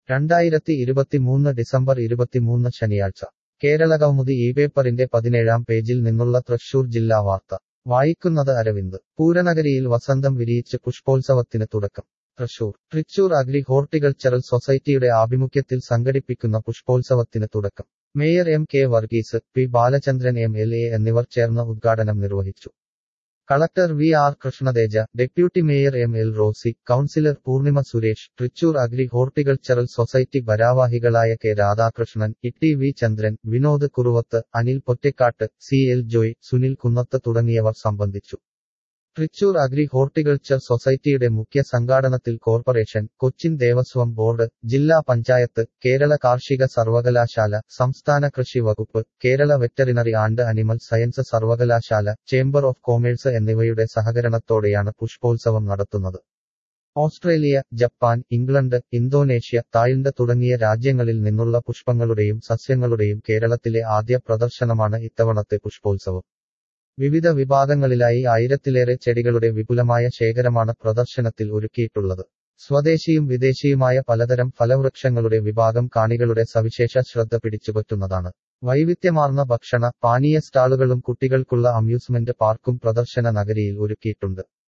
രണ്ടായിരത്തി ഇരുപത്തിമൂന്ന് ഡിസംബർ ഇരുപത്തിമൂന്ന് ശനിയാഴ്ച കേരള കൗമുദി ഈ പേപ്പറിന്റെ പതിനേഴാം പേജിൽ നിന്നുള്ള തൃശൂർ ജില്ലാ വാർത്ത വായിക്കുന്നത് അരവിന്ദ് പൂരനഗരിയിൽ വസന്തം വിരിയിച്ച് പുഷ്പോത്സവത്തിന് തുടക്കം തൃശൂർ തൃച്ചൂർ അഗ്രി ഹോർട്ടിക്കൾച്ചറൽ സൊസൈറ്റിയുടെ ആഭിമുഖ്യത്തിൽ സംഘടിപ്പിക്കുന്ന പുഷ്പോത്സവത്തിന് തുടക്കം mayor M K Varghese P Balachandran M L A എന്നിവർ ചേർന്ന് ഉദ്ഘാടനം നിർവഹിച്ചു collector V R Krishnateja deputy mayor M L Rosy councillor Poornima Suresh Trichur agri horticultural society ഭാരവാഹികളായ K Radhakrishnan E V Chandran Vinod Kuruvath Anil Pottakkad C L Joy Sunil Kunnath തുടങ്ങിയവർ സംബന്ധിച്ചു തൃച്ചൂർ അഗ്രി ഹോർട്ടിക്കൾച്ചർ സൊസൈറ്റിയുടെ മുഖ്യ സംഘാടനത്തിൽ കോർപ്പറേഷൻ കൊച്ചിൻ ദേവസ്വം ബോർഡ് ജില്ലാ പഞ്ചായത്ത് കേരള കാർഷിക സർവകലാശാല സംസ്ഥാന കൃഷി വകുപ്പ് Kerala veterinary and animal science സർവകലാശാല ചേംബർ ഓഫ് കോമേഴ്സ് എന്നിവയുടെ സഹകരണത്തോടെയാണ് പുഷ്പോത്സവം നടത്തുന്നത് Australia Japan England Indonesia Thailand തുടങ്ങിയ രാജ്യങ്ങളിൽ നിന്നുള്ള പുഷ്പങ്ങളുടെയും സസ്യങ്ങളുടെയും കേരളത്തിലെ ആദ്യ പ്രദർശനമാണ് ഇത്തവണത്തെ പുഷ്പോത്സവം വിവിധ വിഭാഗങ്ങളിലായി ആയിരത്തിലേറെ ചെടികളുടെ വിപുലമായ ശേഖരമാണ് പ്രദർശനത്തിൽ ഒരുക്കിയിട്ടുള്ളത് സ്വദേശിയും വിദേശിയുമായ പലതരം ഫലവൃക്ഷങ്ങളുടെ വിഭാഗം കാണികളുടെ സവിശേഷ ശ്രദ്ധ പിടിച്ചുപറ്റുന്നതാണ് വൈവിധ്യമാർന്ന ഭക്ഷണ പാനീയ സ്റ്റാളുകളും കുട്ടികൾക്കുള്ള അമ്യൂസ്മെന്റ് പാർക്കും പ്രദർശന നഗരിയിൽ ഒരുക്കിയിട്ടുണ്ട്